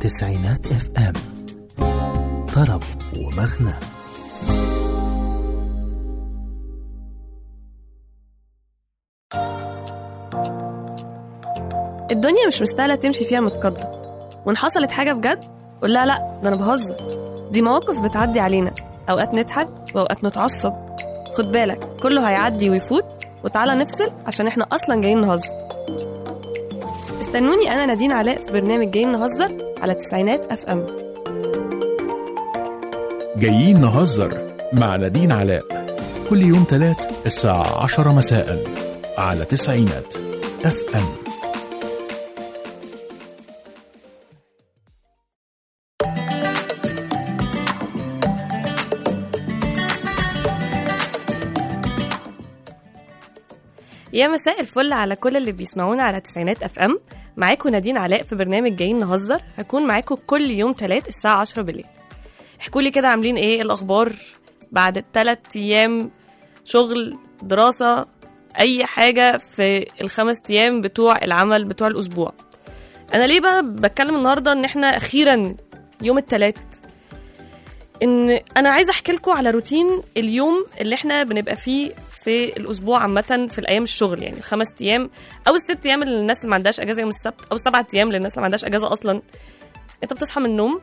تسعينات اف ام طرب ومغنى الدنيا مش مستاهلة تمشي فيها متقدم وإن حصلت حاجة بجد قول لها لأ ده أنا بهزر دي مواقف بتعدي علينا أوقات نضحك وأوقات نتعصب خد بالك كله هيعدي ويفوت وتعالى نفصل عشان إحنا أصلا جايين نهزر استنوني أنا نادين علاء في برنامج جايين نهزر على تسعينات أف أم جايين نهزر مع نادين علاء كل يوم تلات الساعة عشرة مساء على تسعينات اف ام يا مساء الفل على كل اللي بيسمعونا على تسعينات اف ام معاكم نادين علاء في برنامج جايين نهزر هكون معاكم كل يوم تلات الساعة 10 بالليل احكوا لي كده عاملين ايه الاخبار بعد الثلاث ايام شغل دراسة اي حاجة في الخمس ايام بتوع العمل بتوع الاسبوع انا ليه بقى بتكلم النهاردة ان احنا اخيرا يوم التلات ان انا عايزه احكي لكم على روتين اليوم اللي احنا بنبقى فيه في الاسبوع عامه في الايام الشغل يعني الخمس ايام او الست ايام للناس اللي ما عندهاش اجازه يوم السبت او السبع ايام للناس اللي ما عندهاش اجازه اصلا انت بتصحى من النوم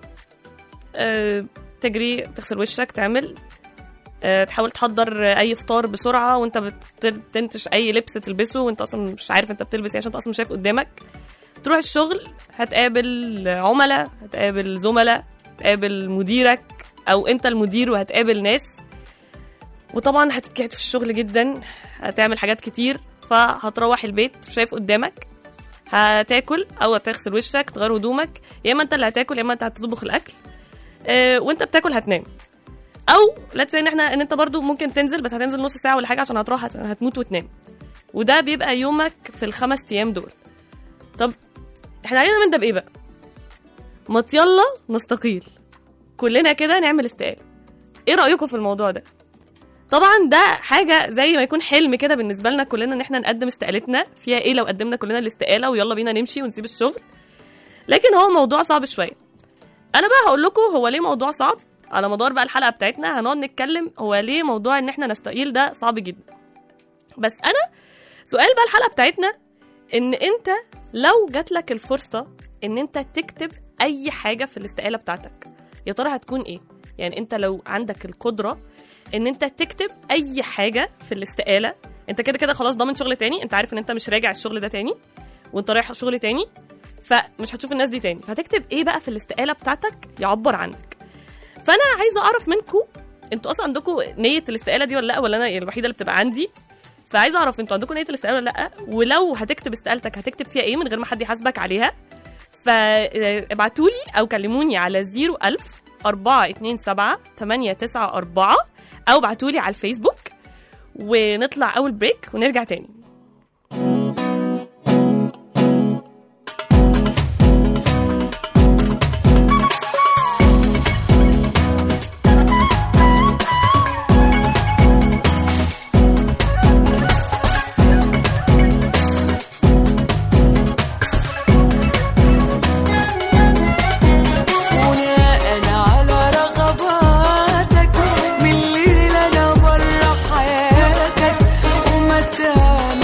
أه تجري تغسل وشك تعمل أه تحاول تحضر اي فطار بسرعه وانت بتنتش اي لبس تلبسه وانت اصلا مش عارف انت بتلبس ايه عشان انت اصلا مش شايف قدامك تروح الشغل هتقابل عملاء هتقابل زملاء هتقابل مديرك او انت المدير وهتقابل ناس وطبعا هتتكعد في الشغل جدا هتعمل حاجات كتير فهتروح البيت مش شايف قدامك هتاكل او هتغسل وشك تغير هدومك يا اما انت اللي هتاكل يا اما انت هتطبخ الاكل اه وانت بتاكل هتنام او لا ان احنا ان انت برضو ممكن تنزل بس هتنزل نص ساعه ولا حاجه عشان هتروح هت- هتموت وتنام وده بيبقى يومك في الخمس ايام دول طب احنا علينا من ده بايه بقى ما يلا نستقيل كلنا كده نعمل استقالة ايه رأيكم في الموضوع ده طبعا ده حاجة زي ما يكون حلم كده بالنسبة لنا كلنا ان احنا نقدم استقالتنا فيها ايه لو قدمنا كلنا الاستقالة ويلا بينا نمشي ونسيب الشغل لكن هو موضوع صعب شوية انا بقى هقول لكم هو ليه موضوع صعب على مدار بقى الحلقة بتاعتنا هنقعد نتكلم هو ليه موضوع ان احنا نستقيل ده صعب جدا بس انا سؤال بقى الحلقة بتاعتنا ان انت لو جاتلك الفرصة ان انت تكتب اي حاجة في الاستقالة بتاعتك يا ترى هتكون ايه يعني انت لو عندك القدره ان انت تكتب اي حاجه في الاستقاله انت كده كده خلاص ضامن شغل تاني انت عارف ان انت مش راجع الشغل ده تاني وانت رايح شغل تاني فمش هتشوف الناس دي تاني فهتكتب ايه بقى في الاستقاله بتاعتك يعبر عنك فانا عايزه اعرف منكم انتوا اصلا عندكم نيه الاستقاله دي ولا لا ولا انا الوحيده اللي بتبقى عندي فعايزه اعرف انتوا عندكم نيه الاستقاله ولا لا ولو هتكتب استقالتك هتكتب فيها ايه من غير ما حد يحاسبك عليها فابعتوا لي او كلموني على 01000 427 894 او ابعتوا لي على الفيسبوك ونطلع اول بريك ونرجع تاني بناء على رغباتك من الليل انا برا حياتك ومتى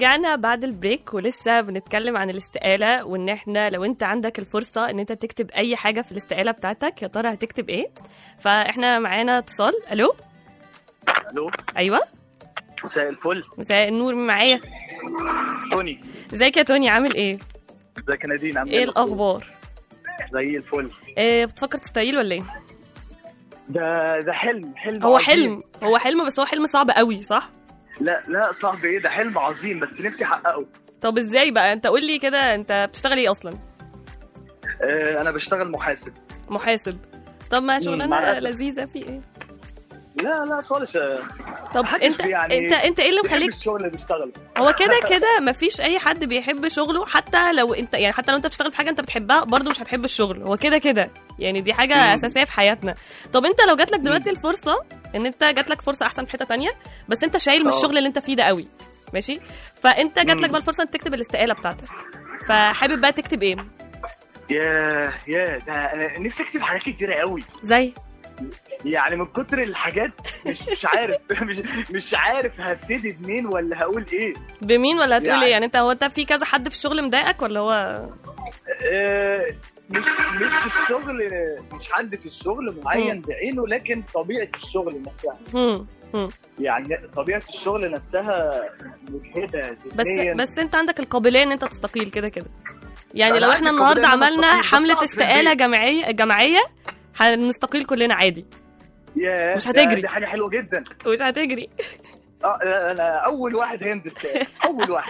ورجعنا بعد البريك ولسه بنتكلم عن الاستقالة وان احنا لو انت عندك الفرصة ان انت تكتب اي حاجة في الاستقالة بتاعتك يا ترى هتكتب ايه فاحنا معانا اتصال الو الو ايوه مساء الفل مساء النور مين معايا توني ازيك يا توني عامل ايه ازيك يا نادين عامل ايه الاخبار زي الفل إيه بتفكر تستقيل ولا ايه ده ده حلم حلم هو عظيم. حلم هو حلم بس هو حلم صعب قوي صح لا لا صاحبي ايه ده حلم عظيم بس نفسي احققه طب ازاي بقى انت قول لي كده انت بتشتغل ايه اصلا آه انا بشتغل محاسب محاسب طب ما مع شغلانه الأسف. لذيذه في ايه لا لا خالص آه، طب محدش انت يعني انت انت ايه اللي بحب مخليك الشغل اللي بيشتغله هو كده كده مفيش اي حد بيحب شغله حتى لو انت يعني حتى لو انت بتشتغل في حاجه انت بتحبها برضه مش هتحب الشغل هو كده كده يعني دي حاجه مم. اساسيه في حياتنا طب انت لو جات لك دلوقتي الفرصه ان انت جات لك فرصه احسن في حته تانية بس انت شايل من اه. الشغل اللي انت فيه ده قوي ماشي فانت جات لك مم. بقى الفرصه انك تكتب الاستقاله بتاعتك فحابب بقى تكتب ايه ياه ياه ده انا نفسي اكتب حاجات كتيره قوي زي يعني من كتر الحاجات مش مش عارف مش مش عارف هبتدي منين ولا هقول ايه بمين ولا هتقول يعني- ايه يعني انت هو انت في كذا حد في الشغل مضايقك ولا هو آه، مش مش الشغل مش حد في الشغل معين مم. بعينه لكن طبيعه الشغل نفسها هم هم يعني طبيعه الشغل نفسها مجهده بس ذهنياً. بس انت عندك القابليه ان انت تستقيل كده كده يعني أنا لو عندي احنا القابلية النهارده إن أنا عملنا أستقيل، بس حمله أقعد في استقاله البيت. جماعيه جماعيه هنستقيل كلنا عادي ياه مش ده- هتجري. دي حاجه حلوه جدا مش هتجري اه انا اول واحد هينزل تاني. اول واحد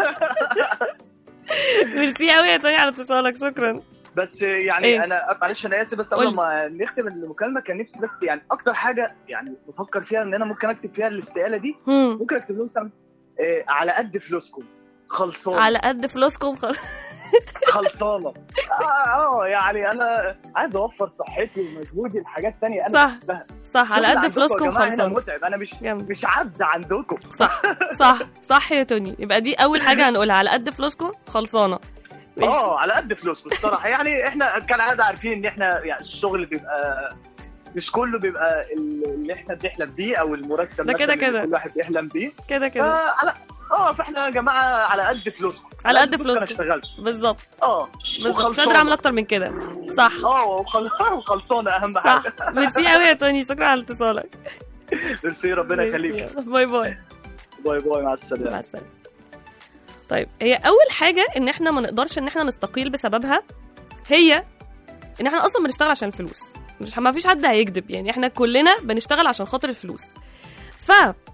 ميرسي قوي يا توني على اتصالك شكرا بس يعني إيه؟ انا معلش انا اسف بس قول. قبل ما نختم المكالمه كان نفسي بس يعني اكتر حاجه يعني بفكر فيها ان انا ممكن اكتب فيها الاستقاله دي هم. ممكن اكتب لهم مثلا آه، على قد فلوسكم خلصان على قد فلوسكم خلاص خلصانه اه اه يعني انا عايز اوفر صحتي ومجهودي لحاجات تانية انا صح. بحبها صح على الشغل قد عندكم يا فلوسكم جماعة هنا خلصان متعب انا مش جامد. مش عبد عندكم صح صح صح يا توني يبقى دي اول حاجه هنقولها على قد فلوسكم خلصانه ماشي. اه على قد فلوسكم الصراحه يعني احنا كالعاده عارفين ان احنا يعني الشغل بيبقى مش كله بيبقى اللي احنا بنحلم بيه او المرتب ده كده مثلاً اللي كده. كل واحد بيحلم بيه كده كده فعلى اه فاحنا يا جماعه على قد فلوسكم على قد انا فلوسكم. اشتغلت بالظبط اه بالظبط مش وخلصانة. قادره اعمل اكتر من كده صح اه وخل- وخلصانه اهم صح حاجه ميرسي قوي يا توني شكرا على اتصالك ميرسي ربنا يخليك ميرسي. باي باي باي باي مع السلامه مع السلامه طيب هي اول حاجه ان احنا ما نقدرش ان احنا نستقيل بسببها هي ان احنا اصلا بنشتغل عشان الفلوس مش ما فيش حد هيكذب يعني احنا كلنا بنشتغل عشان خاطر الفلوس ف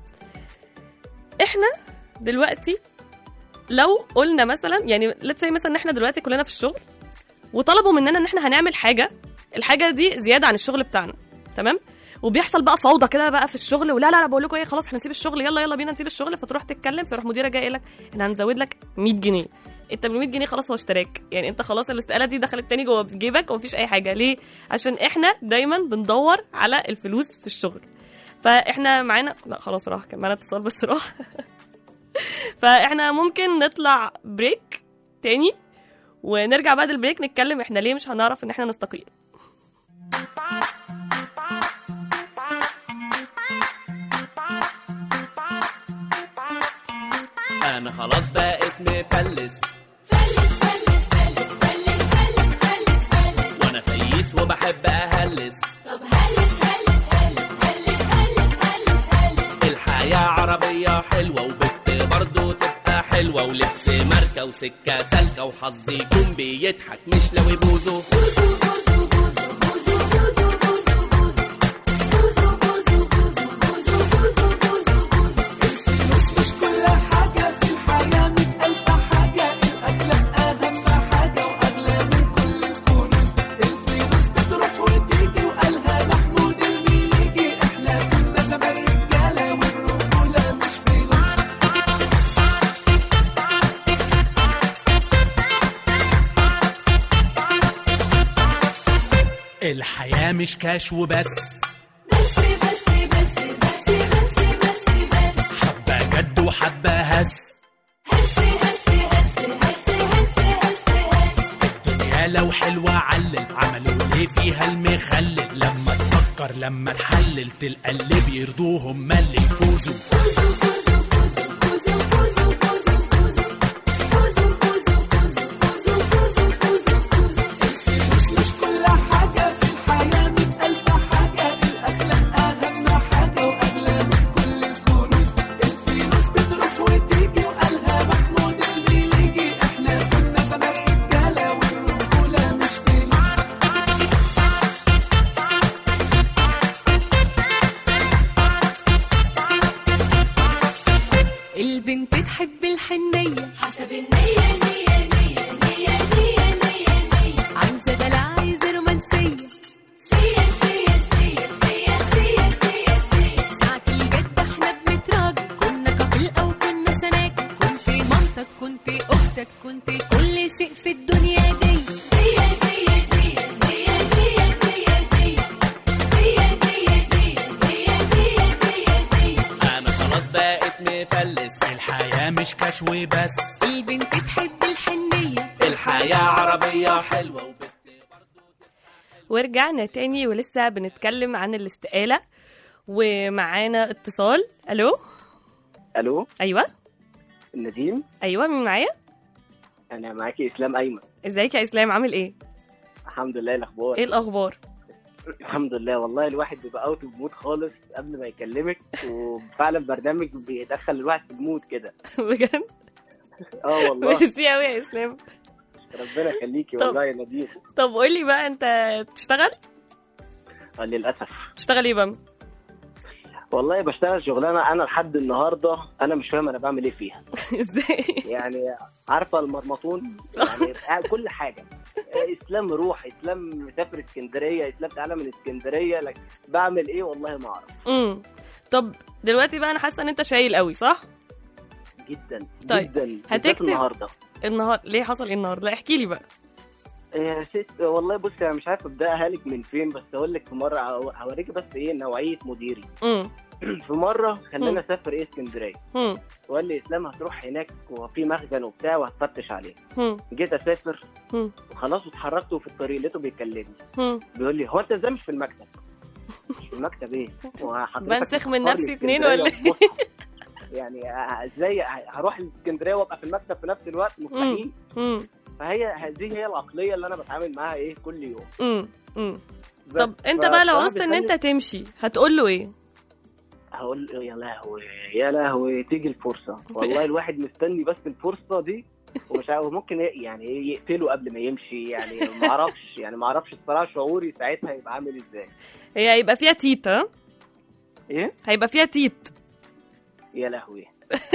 احنا دلوقتي لو قلنا مثلا يعني let's say مثلا ان احنا دلوقتي كلنا في الشغل وطلبوا مننا ان احنا هنعمل حاجه الحاجه دي زياده عن الشغل بتاعنا تمام وبيحصل بقى فوضى كده بقى في الشغل ولا لا لا بقول لكم ايه خلاص احنا نسيب الشغل يلا يلا بينا نسيب الشغل فتروح تتكلم فيروح مديرك جاي يقول لك احنا هنزود لك 100 جنيه انت بال 100 جنيه خلاص هو اشتراك يعني انت خلاص الاستقاله دي دخلت تاني جوه جيبك ومفيش اي حاجه ليه عشان احنا دايما بندور على الفلوس في الشغل فاحنا معانا لا خلاص راح كان معانا اتصال بس راح فاحنا ممكن نطلع بريك تاني ونرجع بعد البريك نتكلم احنا ليه مش هنعرف ان احنا نستقيل انا خلاص بقيت مفلس وانا فييس وبحب اهلس الحياة عربية حلوة وبت برضو تبقى حلوة ولبس ماركة وسكة سالكة وحظي يكون بيضحك مش لو يبوظوا الحياة مش كاش وبس حبة جد وحبة هس الدنيا لو حلوة علل عملوا ليه فيها المخلل لما تفكر لما تحلل تلقى اللي بيرضوهم ما اللي يفوزوا بلاش وبس البنت تحب الحنية الحياة عربية حلوة وبت ورجعنا تاني ولسه بنتكلم عن الاستقالة ومعانا اتصال الو الو ايوه نديم ايوه مين معايا انا معاكي اسلام ايمن ازيك يا اسلام عامل ايه الحمد لله الاخبار ايه الاخبار الحمد لله والله الواحد بيبقى اوت اوف مود خالص قبل ما يكلمك وفعلا برنامج بيدخل الواحد في المود كده بجد اه والله ميرسي قوي يا اسلام ربنا يخليكي طب. والله يا نديم طب قولي بقى انت بتشتغل آه، للاسف بتشتغل ايه بقى والله بشتغل شغلانه انا لحد النهارده انا مش فاهم انا بعمل ايه فيها ازاي يعني عارفه المرمطون يعني كل حاجه اسلام روح اسلام مسافر اسكندريه اسلام تعالى من اسكندريه لك بعمل ايه والله ما اعرف امم طب دلوقتي بقى انا حاسه ان انت شايل قوي صح جدا طيب، جدا بالذات هتكتب- النهارده النهار ليه حصل ايه النهارده لا احكي لي بقى يا ست والله بص انا مش عارف ابداها لك من فين بس اقول لك في مره هو- هوريكي بس ايه نوعيه مديري امم في مره مم. خلاني اسافر ايه اسكندريه امم وقال لي اسلام هتروح هناك وفي مخزن وبتاع وهتفتش عليه امم جيت اسافر مم. وخلاص واتحركت وفي الطريق لقيته بيكلمني امم بيقول لي هو انت ازاي مش في المكتب؟ مش في المكتب ايه؟ هو حضرتك بنسخ من هتختار نفسي لي اتنين اسكندرية ولا إيه؟ وتبص؟ يعني ه- ازاي ه- هروح الاسكندريه وابقى في المكتب في نفس الوقت مستحيل امم فهي هذه هي العقليه اللي انا بتعامل معاها ايه كل يوم امم امم بس طب انت بقى لو فبصراحة عوزت ان بيخلي- انت تمشي هتقول له ايه هقول له يا لهوي يا لهوي تيجي الفرصه والله الواحد مستني بس الفرصه دي ومش عارف ممكن ي- يعني يقتله قبل ما يمشي يعني ما اعرفش يعني ما اعرفش الصراحه شعوري ساعتها هيبقى عامل ازاي هي هيبقى فيها تيت ها ايه هيبقى فيها تيت يا لهوي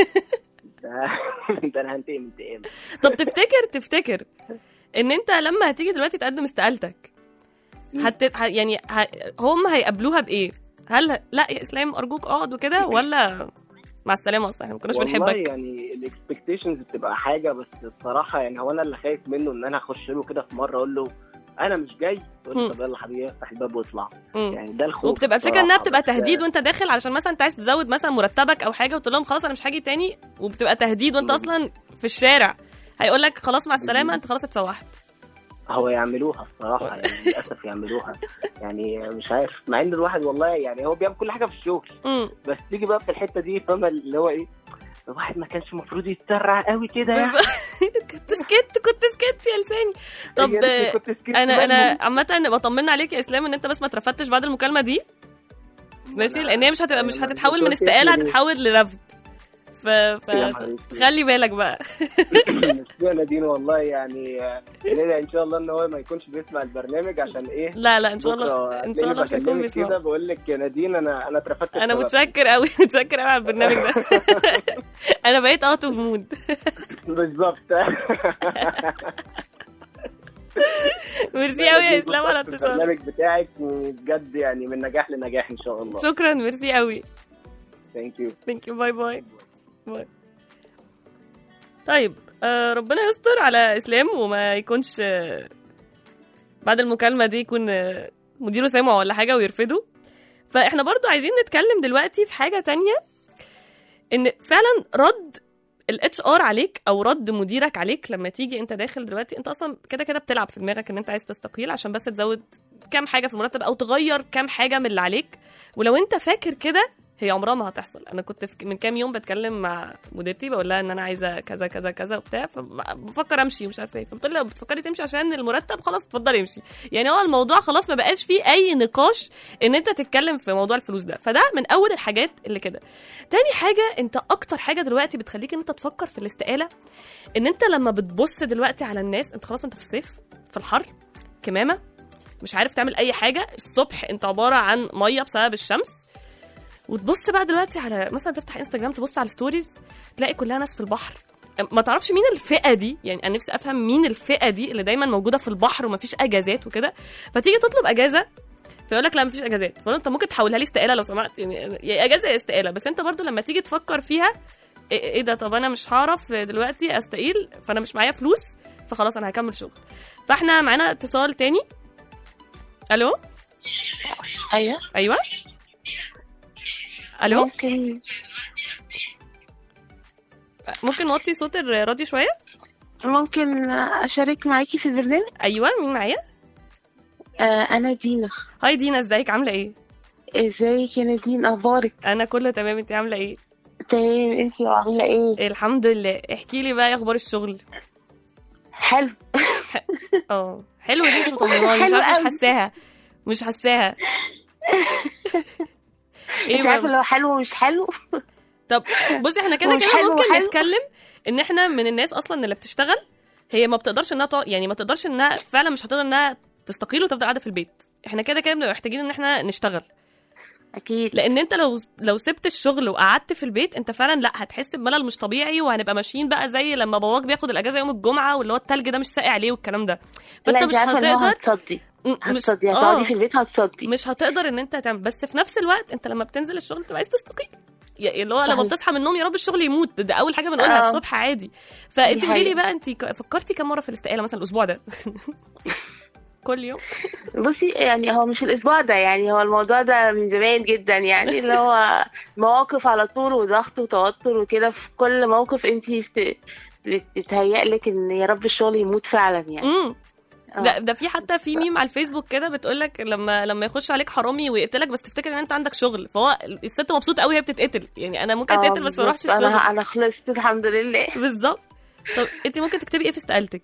ده ده انا هنتقم انتقام طب تفتكر تفتكر ان انت لما هتيجي دلوقتي تقدم استقالتك هت... ه... يعني ه... هم هيقابلوها بايه هل ه- لا يا اسلام ارجوك اقعد وكده ولا مع السلامه اصلا احنا ما كناش والله بنحبك يعني الاكسبكتيشنز بتبقى حاجه بس الصراحه يعني هو انا اللي خايف منه ان انا اخش له كده في مره اقول له انا مش جاي يقول مم. لي طب يلا حبيبي افتح الباب واطلع مم. يعني ده الخوف وبتبقى الفكره انها الصراحة، بتبقى بس- تهديد وانت داخل علشان مثلا انت عايز تزود مثلا مرتبك او حاجه وتقول لهم خلاص انا مش هاجي تاني وبتبقى تهديد وانت مم. اصلا في الشارع هيقول لك خلاص مع السلامه انت خلاص اتسوحت هو يعملوها الصراحه يعني للاسف يعملوها يعني مش عارف مع ان الواحد والله يعني هو بيعمل كل حاجه في الشغل امم بس تيجي بقى في الحته دي فاهمه اللي هو ايه الواحد ما كانش المفروض يتسرع قوي كده يعني كنت سكت كنت سكت يا لساني طب يا ريتني كنت سكت انا انا منهم. عامه بطمنا عليك يا اسلام ان انت بس ما اترفدتش بعد المكالمه دي ماشي لان هي مش هتبقى مش أنا هتتحول من كنت استقاله اسمي- هتتحول لرفض ف... ف... يا حبيبتي. خلي بالك بقى يا نادين والله يعني آه، ندعي ان شاء الله ان هو ما يكونش بيسمع البرنامج عشان ايه لا لا ان شاء الله بكرة ان شاء الله مش هيكون هتلاقيني بكلمك كده بيسمع بقول لك يا نادين انا انا اترفدت انا بسبب. متشكر قوي متشكر قوي على البرنامج ده انا بقيت اوت اوف مود بالظبط ميرسي قوي يا اسلام على اتصالك البرنامج بتاعك وبجد يعني من نجاح لنجاح ان شاء الله شكرا ميرسي قوي ثانك يو ثانك يو باي باي باي طيب آه ربنا يستر على اسلام وما يكونش آه بعد المكالمه دي يكون آه مديره سامع ولا حاجه ويرفضه فاحنا برضو عايزين نتكلم دلوقتي في حاجه تانية ان فعلا رد الاتش ار عليك او رد مديرك عليك لما تيجي انت داخل دلوقتي انت اصلا كده كده بتلعب في دماغك ان انت عايز تستقيل عشان بس تزود كام حاجه في المرتب او تغير كام حاجه من اللي عليك ولو انت فاكر كده هي عمرها ما هتحصل انا كنت في من كام يوم بتكلم مع مديرتي بقول لها ان انا عايزه كذا كذا كذا وبتاع فبفكر امشي مش عارفه ايه فبتقول لي لو بتفكري تمشي عشان المرتب خلاص اتفضلي امشي يعني هو الموضوع خلاص ما بقاش فيه اي نقاش ان انت تتكلم في موضوع الفلوس ده فده من اول الحاجات اللي كده تاني حاجه انت اكتر حاجه دلوقتي بتخليك ان انت تفكر في الاستقاله ان انت لما بتبص دلوقتي على الناس انت خلاص انت في الصيف في الحر كمامه مش عارف تعمل اي حاجه الصبح انت عباره عن ميه بسبب الشمس وتبص بقى دلوقتي على مثلا تفتح انستجرام تبص على الستوريز تلاقي كلها ناس في البحر ما تعرفش مين الفئه دي يعني انا نفسي افهم مين الفئه دي اللي دايما موجوده في البحر ومفيش اجازات وكده فتيجي تطلب اجازه فيقول لك لا مفيش اجازات فقول له انت ممكن تحولها لي استقاله لو سمحت يعني يا اجازه يا استقاله بس انت برضو لما تيجي تفكر فيها ايه إيه ده طب انا مش هعرف دلوقتي استقيل فانا مش معايا فلوس فخلاص انا هكمل شغل فاحنا معانا اتصال تاني الو ايوه ايوه الو ممكن ممكن نوطي صوت الراديو شويه ممكن اشارك معاكي في البرنامج ايوه مين معايا آه انا دينا هاي دينا ازيك عامله ايه ازيك يا نادين اخبارك انا كله تمام انت عامله ايه تمام انتي عامله ايه الحمد لله احكي لي بقى إيه اخبار الشغل حلو اه حلو دي مش مطمناني مش حلو عارفه مش قوي. حاساها مش حاساها انت بقى؟ عارفه لو حلو ومش حلو طب بصي احنا كده ومش كده حلو ممكن وحلو. نتكلم ان احنا من الناس اصلا اللي بتشتغل هي ما بتقدرش انها تقعد يعني ما تقدرش انها فعلا مش هتقدر انها تستقيل وتفضل قاعده في البيت احنا كده كده بنبقى محتاجين ان احنا نشتغل اكيد لان انت لو لو سبت الشغل وقعدت في البيت انت فعلا لا هتحس بملل مش طبيعي وهنبقى ماشيين بقى زي لما باباك بياخد الاجازه يوم الجمعه واللي هو التلج ده مش ساقع عليه والكلام ده لا فانت انت مش عارفه ان هو هتقدر هتصدي م- مش هتصدي آه. هتقعدي في البيت هتصدي مش هتقدر ان انت تعمل بس في نفس الوقت انت لما بتنزل الشغل بتبقى عايز تستقيل يا- اللي هو لما صحيح. بتصحى من النوم يا رب الشغل يموت ده, ده اول حاجه بنقولها آه. الصبح عادي فانت دي قولي لي حقيقة. بقى انت ك- فكرتي كم مره في الاستقاله مثلا الاسبوع ده كل يوم بصي يعني هو مش الاسبوع ده يعني هو الموضوع ده من زمان جدا يعني اللي هو مواقف على طول وضغط وتوتر وكده في كل موقف انت بت... بتتهيأ لك ان يا رب الشغل يموت فعلا يعني امم آه. ده ده في حتى في ميم على الفيسبوك كده بتقول لك لما لما يخش عليك حرامي ويقتلك بس تفتكر ان انت عندك شغل فهو الست مبسوطه قوي هي بتتقتل يعني انا ممكن آه، اتقتل بس ما اروحش بالظبط. الشغل انا انا خلصت الحمد لله بالظبط طب انت ممكن تكتبي ايه في استقالتك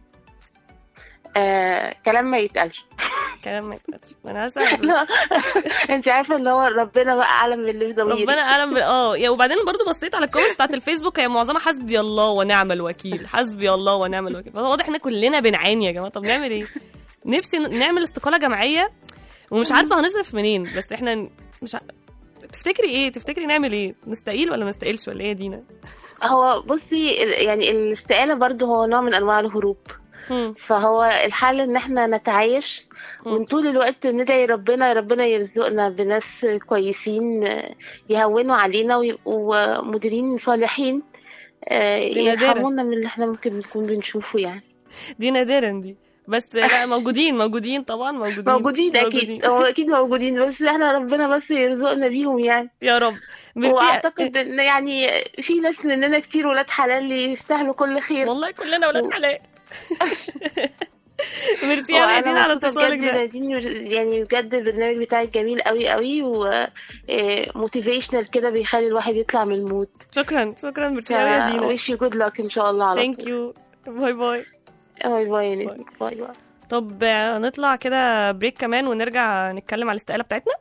آه كلام ما يتقالش كلام ما يتقالش انا هسأل لا انت عارفه اللي هو ربنا بقى اعلم من اللي في ضميري ربنا اعلم بال- اه يا وبعدين برضو بصيت على الكومنتس بتاعت الفيسبوك هي معظمها حسبي الله ونعم الوكيل حسبي الله ونعم الوكيل فواضح ان كلنا بنعاني يا جماعه طب نعمل ايه نفسي ن- نعمل استقاله جماعيه ومش عارفه هنصرف منين بس احنا ن- مش ع... تفتكري ايه تفتكري نعمل ايه نستقيل ولا ما نستقيلش ولا ايه يا دينا هو بصي ال- يعني الاستقاله برضو هو نوع من انواع الهروب هم. فهو الحل ان احنا نتعايش مم. وطول الوقت ندعي ربنا ربنا يرزقنا بناس كويسين آه، يهونوا علينا ويبقوا مديرين صالحين آه، دي نادرة. يرحمونا من اللي احنا ممكن نكون بنشوفه يعني دي نادرا دي بس لا موجودين موجودين طبعا موجودين موجودين اكيد هو اكيد موجودين بس احنا ربنا بس يرزقنا بيهم يعني يا رب ميرسي واعتقد ان يعني في ناس مننا كتير ولاد حلال يستاهلوا كل خير والله كلنا ولاد و- حلال ميرسي يا وأنا نادين على مبسوطة اتصالك بجد ده نادين يعني بجد البرنامج بتاعك جميل قوي قوي و موتيفيشنال كده بيخلي الواحد يطلع من المود شكرا شكرا ميرسي قوي يا دينا ويش يو جود لك ان شاء الله على ثانك يو باي باي باي باي يا نادين باي باي طب آه، نطلع كده بريك كمان ونرجع نتكلم على الاستقاله بتاعتنا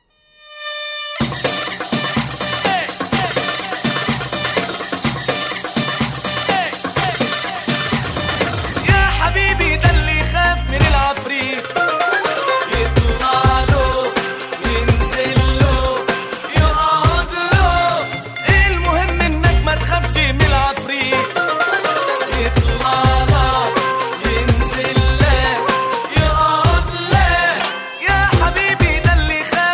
يا حبيبي ده اللي يخاف من العفريت يطلع له ينزل له يقعد له المهم انك ما تخافش من العفريت يطلع لك ينزل لك يقعد لك يا حبيبي ده اللي يخاف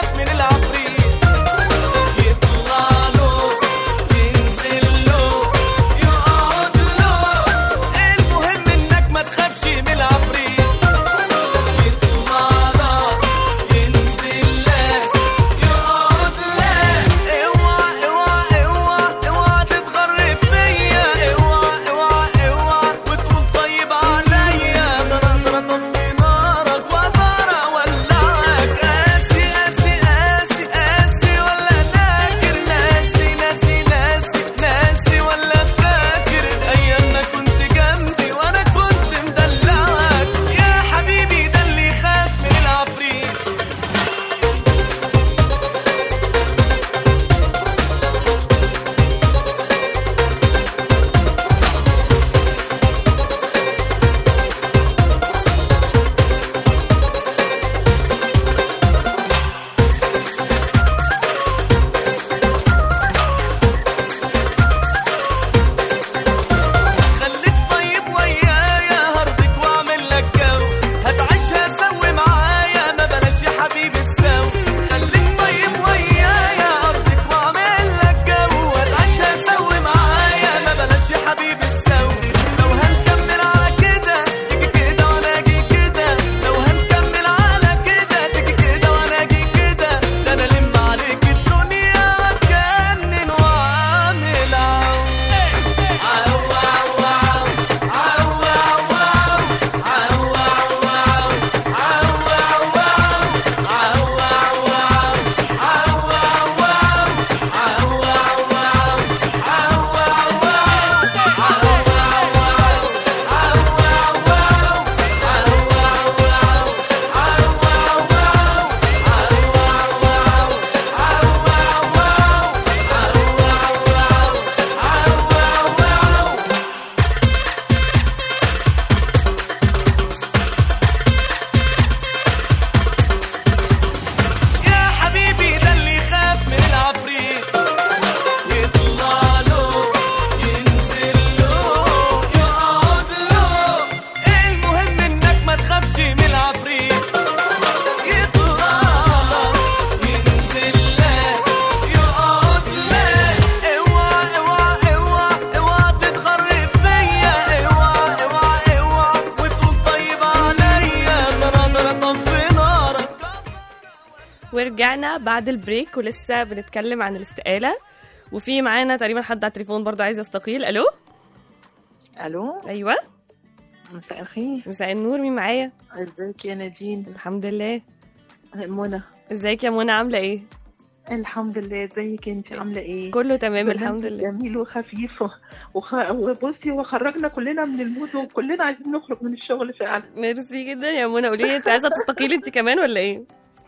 ورجعنا بعد البريك ولسه بنتكلم عن الاستقالة وفي معانا تقريبا حد على التليفون برضه عايز يستقيل الو الو ايوه مساء الخير مساء النور مين معايا ازيك يا نادين الحمد لله منى ازيك يا منى عامله ايه الحمد لله ازيك انت عامله ايه كله تمام برنامج الحمد لله جميل وخفيف وخ... وبصي وخرجنا كلنا من المود وكلنا عايزين نخرج من الشغل فعلا ميرسي جدا يا منى قولي لي انت عايزه تستقيلي انت كمان ولا ايه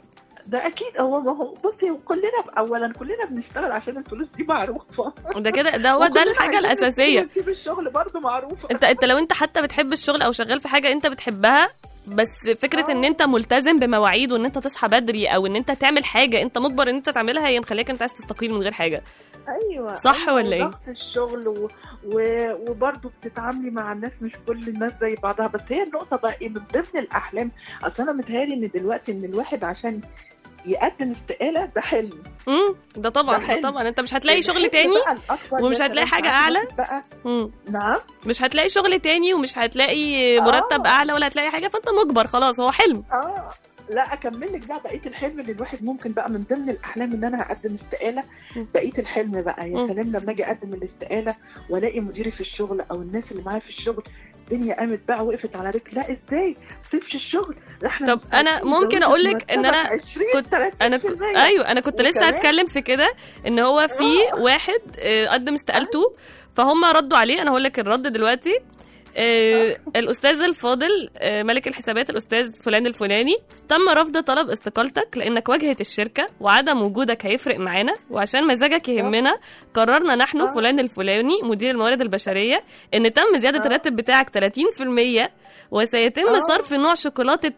ده اكيد هو ما هو بصي كلنا اولا كلنا بنشتغل عشان الفلوس دي معروفه ده كده ده هو ده وكلنا الحاجه عايزين الاساسيه نسيب الشغل برضه معروفه انت انت لو انت حتى بتحب الشغل او شغال في حاجه انت بتحبها بس فكره ان انت ملتزم بمواعيد وان انت تصحى بدري او ان انت تعمل حاجه انت مجبر ان انت تعملها هي مخليك انت عايز تستقيل من غير حاجه ايوه صح أيوة ولا إيه؟ وضغط الشغل و... و... وبرضه بتتعاملي مع الناس مش كل الناس زي بعضها بس هي النقطه بقى ايه من ضمن الاحلام اصل انا متهيألي ان دلوقتي ان الواحد عشان يقدم استقاله ده حلم امم ده طبعا ده ده حلم. طبعا انت مش هتلاقي شغل الحلم تاني بقى الأكبر ومش مثلاً هتلاقي حاجه ساعات اعلى الواحد بقى مم. نعم مش هتلاقي شغل تاني ومش هتلاقي مرتب اعلى ولا هتلاقي حاجه فانت مجبر خلاص هو حلم اه لا اكمل لك بقى بقيه الحلم اللي الواحد ممكن بقى من ضمن الاحلام ان انا هقدم استقاله بقيه الحلم بقى يا مم. سلام لما اجي اقدم الاستقاله والاقي مديري في الشغل او الناس اللي معايا في الشغل الدنيا قامت بقى وقفت على رجل لا ازاي سيبش الشغل ده احنا طب انا ممكن اقول لك ان انا كنت انا كنت ايوه انا كنت لسه وكمان- هتكلم في كده ان هو في واحد آه، قدم استقالته فهم ردوا عليه انا هقول لك الرد دلوقتي آه، الاستاذ الفاضل آه، ملك الحسابات الاستاذ فلان الفلاني تم رفض طلب استقالتك لانك واجهه الشركه وعدم وجودك هيفرق معانا وعشان مزاجك يهمنا قررنا نحن فلان الفلاني مدير الموارد البشريه ان تم زياده الراتب بتاعك 30% وسيتم صرف نوع شوكولاته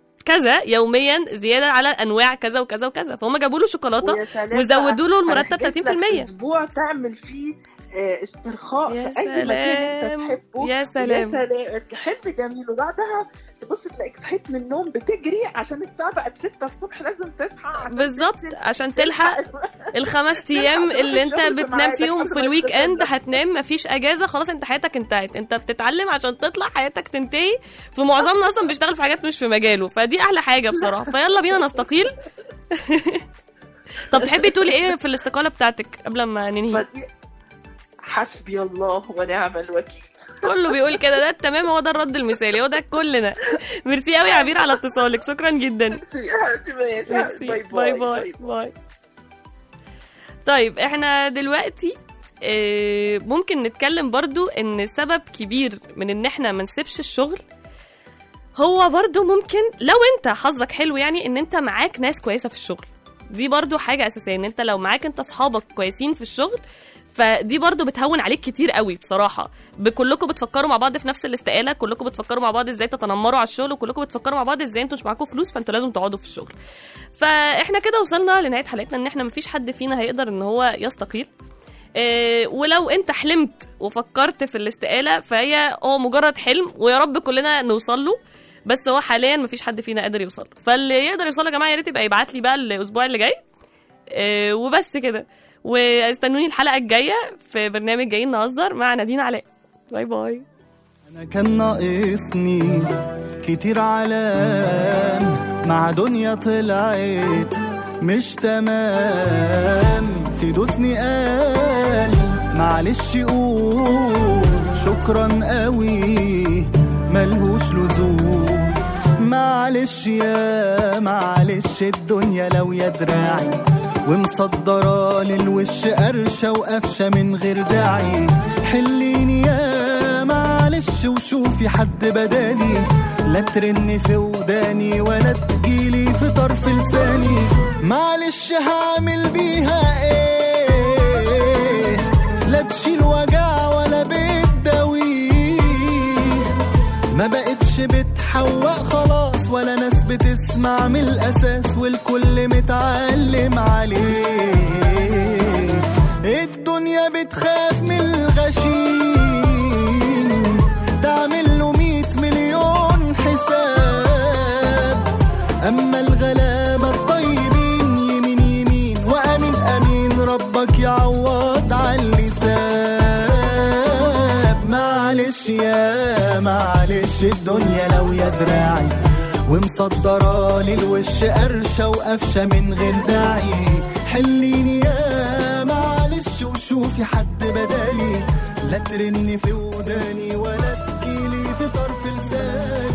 كذا يوميا زياده على انواع كذا وكذا وكذا فهم جابوا له شوكولاته ويا سلام وزودوا له بقى، المرتب هنحجز لك 30% اسبوع تعمل فيه آه، استرخاء يا في اي مكان انت سلام، تحبه يا سلام. يا سلام حلم جميل وبعدها تبص تلاقيك صحيت من النوم بتجري عشان الساعه بقت 6 الصبح لازم تصحى عشان بالظبط عشان تلحق الخمس ايام اللي انت الشغل بتنام معاك فيهم قبل في ما الويك اند تتغدى. هتنام مفيش اجازه خلاص انت حياتك انتهت انت بتتعلم عشان تطلع حياتك تنتهي في معظمنا اصلا بيشتغل في حاجات مش في مجاله فدي احلى حاجه بصراحه فيلا بينا نستقيل طب تحبي تقولي ايه في الاستقاله بتاعتك قبل ما ننهي فدي حسبي الله ونعم الوكيل كله بيقول كده ده تمام هو ده الرد المثالي هو ده كلنا ميرسي قوي يا عبير على اتصالك شكرا جدا ماشي ميرسي. باي باي باي باي طيب احنا دلوقتي آه، ممكن نتكلم برضو ان سبب كبير من ان احنا ما نسيبش الشغل هو برضو ممكن لو انت حظك حلو يعني ان انت معاك ناس كويسه في الشغل دي برضو حاجه اساسيه ان انت لو معاك انت اصحابك كويسين في الشغل فدي برضو بتهون عليك كتير قوي بصراحه كلكم بتفكروا مع بعض في نفس الاستقاله كلكم بتفكروا مع بعض ازاي تتنمروا على الشغل وكلكم بتفكروا مع بعض ازاي انتوا مش معاكم فلوس فانتوا لازم تقعدوا في الشغل فاحنا كده وصلنا لنهايه حلقتنا ان احنا مفيش حد فينا هيقدر ان هو يستقيل إيه ولو انت حلمت وفكرت في الاستقاله فهي هو مجرد حلم ويا رب كلنا نوصل له بس هو حاليا مفيش حد فينا قادر يوصل له فاللي يقدر يوصل له يا جماعه يا ريت يبقى يبعت لي بقى الاسبوع اللي جاي إيه وبس كده واستنوني الحلقه الجايه في برنامج جايين نهزر مع نادين علاء باي باي أنا كان ناقصني كتير علام مع دنيا طلعت مش تمام تدوسني قال معلش قول شكرا قوي ملهوش لزوم معلش يا معلش الدنيا لو يا دراعي ومصدرة للوش قرشة وقفشة من غير داعي حليني يا معلش وشوفي حد بدالي لا ترن في وداني ولا تجيلي في طرف لساني معلش هعمل بيها ايه لا تشيل وجع ولا بتداويه ما بقتش بتحوق خلاص ولا ناس بتسمع من الاساس والكل متعلم عليه الدنيا بتخاف من الغشيم تعمل له مية مليون حساب اما الغلابة الطيبين يمين يمين وامين امين ربك يعوض على اللسان معلش يا معلش الدنيا لو يا دراعي ومصدراني الوش قرشة وقفشة من غير داعي حليني يا معلش وشوفي حد بدالي لا ترني في وداني ولا تجيلي في طرف لساني